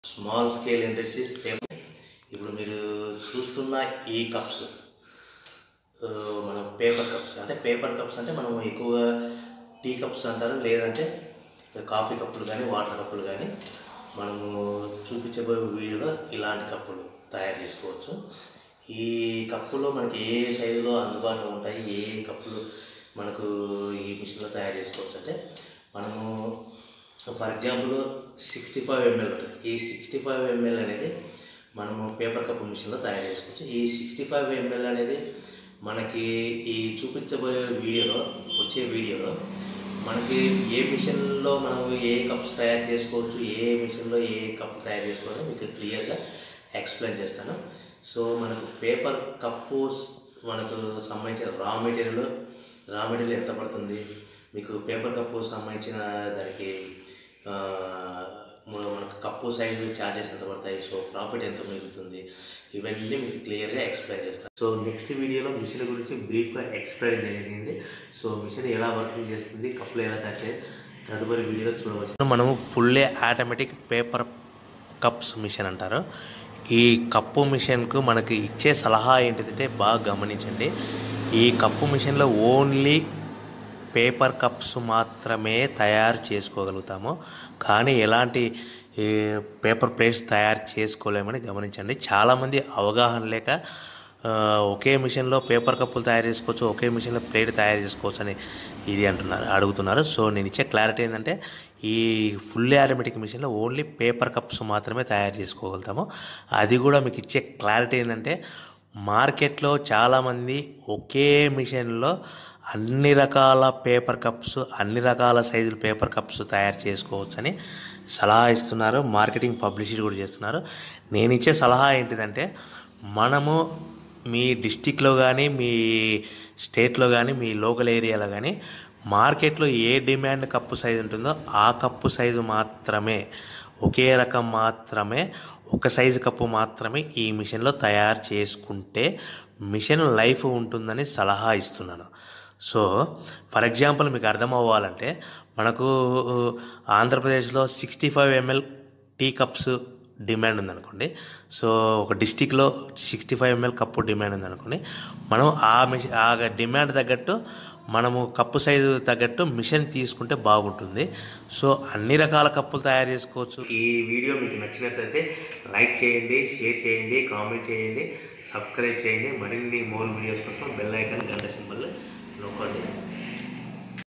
small scale industries paper ఇప్పుడు మీరు చూస్తున్న ఈ కప్స్ ఆ, మనం పేపర్ కప్స్ అంటే పేపర్ కప్స్ అంటే మనం ఎక్కువగా టీ కప్స్ అంటారు లేదంటే కాఫీ కప్పులు కానీ వాటర్ కప్పులు కానీ మనము చూపించబోయే వీడియోలో ఇలాంటి కప్పులు తయారు చేసుకోవచ్చు ఈ కప్పులో మనకి ఏ సైజులో అందుబాటులో ఉంటాయి ఏ కప్పులు మనకు ఈ మిషన్లో తయారు చేసుకోవచ్చు అంటే మనము for example sixty five ML ఉంటుంది ఈ సిక్స్టీ ఫైవ్ ఎంఎల్ అనేది మనము పేపర్ కప్ మిషన్లో తయారు చేసుకోవచ్చు ఈ సిక్స్టీ ఫైవ్ ఎంఎల్ అనేది మనకి ఈ చూపించబోయే వీడియోలో వచ్చే వీడియోలో మనకి ఏ మిషన్లో మనం ఏ కప్స్ తయారు చేసుకోవచ్చు ఏ మిషన్లో ఏ కప్ తయారు చేసుకోవాలో మీకు క్లియర్గా ఎక్స్ప్లెయిన్ చేస్తాను సో మనకు పేపర్ కప్పు మనకు సంబంధించిన రా మెటీరియల్ రా మెటీరియల్ ఎంత పడుతుంది మీకు పేపర్ కప్పు సంబంధించిన దానికి ఆ, మన- మనకు కప్పు సైజు ఛార్జెస్ ఎంత పడతాయి సో ప్రాఫిట్ ఎంత మిగులుతుంది ఇవన్నీ మీకు క్లియర్గా ఎక్స్ప్లెయిన్ చేస్తాను సో నెక్స్ట్ వీడియోలో మిషన్ గురించి బ్రీఫ్గా ఎక్స్ప్లెయిన్ జరిగింది సో మిషన్ ఎలా వర్కింగ్ చేస్తుంది కప్పులు ఎలా తయారు చేయాలి తదుపరి వీడియోలో చూడవచ్చు మనము fully automatic paper cups machine అంటారు ఈ కప్పు మిషన్కు మనకి ఇచ్చే సలహా ఏంటిదంటే బాగా గమనించండి ఈ కప్పు మిషన్లో ఓన్లీ పేపర్ కప్స్ మాత్రమే తయారు చేసుకోగలుగుతాము కానీ ఎలాంటి ఈ పేపర్ ప్లేట్స్ తయారు చేసుకోలేమని గమనించండి చాలామంది అవగాహన లేక ఆ, ఒకే మిషన్లో పేపర్ కప్పులు తయారు చేసుకోవచ్చు ఒకే మిషన్లో ప్లేట్ తయారు చేసుకోవచ్చు అని ఇది అంటున్నారు అడుగుతున్నారు సో నేను ఇచ్చే క్లారిటీ ఏంటంటే ఈ ఫుల్లీ ఆటోమేటిక్ మిషన్లో ఓన్లీ పేపర్ కప్స్ మాత్రమే తయారు చేసుకోగలుగుతాము అది కూడా మీకు ఇచ్చే క్లారిటీ ఏంటంటే మార్కెట్లో చాలామంది ఒకే మిషన్లో అన్ని రకాల పేపర్ కప్స్ అన్ని రకాల సైజుల పేపర్ కప్స్ తయారు చేసుకోవచ్చని సలహా ఇస్తున్నారు మార్కెటింగ్ పబ్లిసిటీ కూడా చేస్తున్నారు నేను ఇచ్చే సలహా ఏంటిదంటే మనము మీ డిస్టిక్లో కానీ మీ స్టేట్లో కానీ మీ లోకల్ ఏరియాలో కానీ మార్కెట్లో ఏ డిమాండ్ కప్పు సైజు ఉంటుందో ఆ కప్పు సైజు మాత్రమే ఒకే రకం మాత్రమే ఒక సైజు కప్పు మాత్రమే ఈ మిషన్లో తయారు చేసుకుంటే మిషన్ లైఫ్ ఉంటుందని సలహా ఇస్తున్నాను సో ఫర్ ఎగ్జాంపుల్ మీకు అర్థం అవ్వాలంటే మనకు ఆంధ్రప్రదేశ్లో sixty five ML tea cups demand ఉందనుకోండి సో ఒక డిస్టిక్లో sixty five ML cup demand ఉందనుకోండి మనం ఆ మిషన్ ఆ డిమాండ్ తగ్గట్టు మనము కప్పు సైజు తగ్గట్టు మిషన్ తీసుకుంటే బాగుంటుంది సో అన్ని రకాల కప్పులు తయారు చేసుకోవచ్చు ఈ వీడియో మీకు నచ్చినట్లయితే లైక్ చేయండి షేర్ చేయండి కామెంట్ చేయండి సబ్స్క్రైబ్ చేయండి మరిన్ని మోర్ వీడియోస్ కోసం బెల్ ఐకాన్ గంట సింబల్ నొక్కండి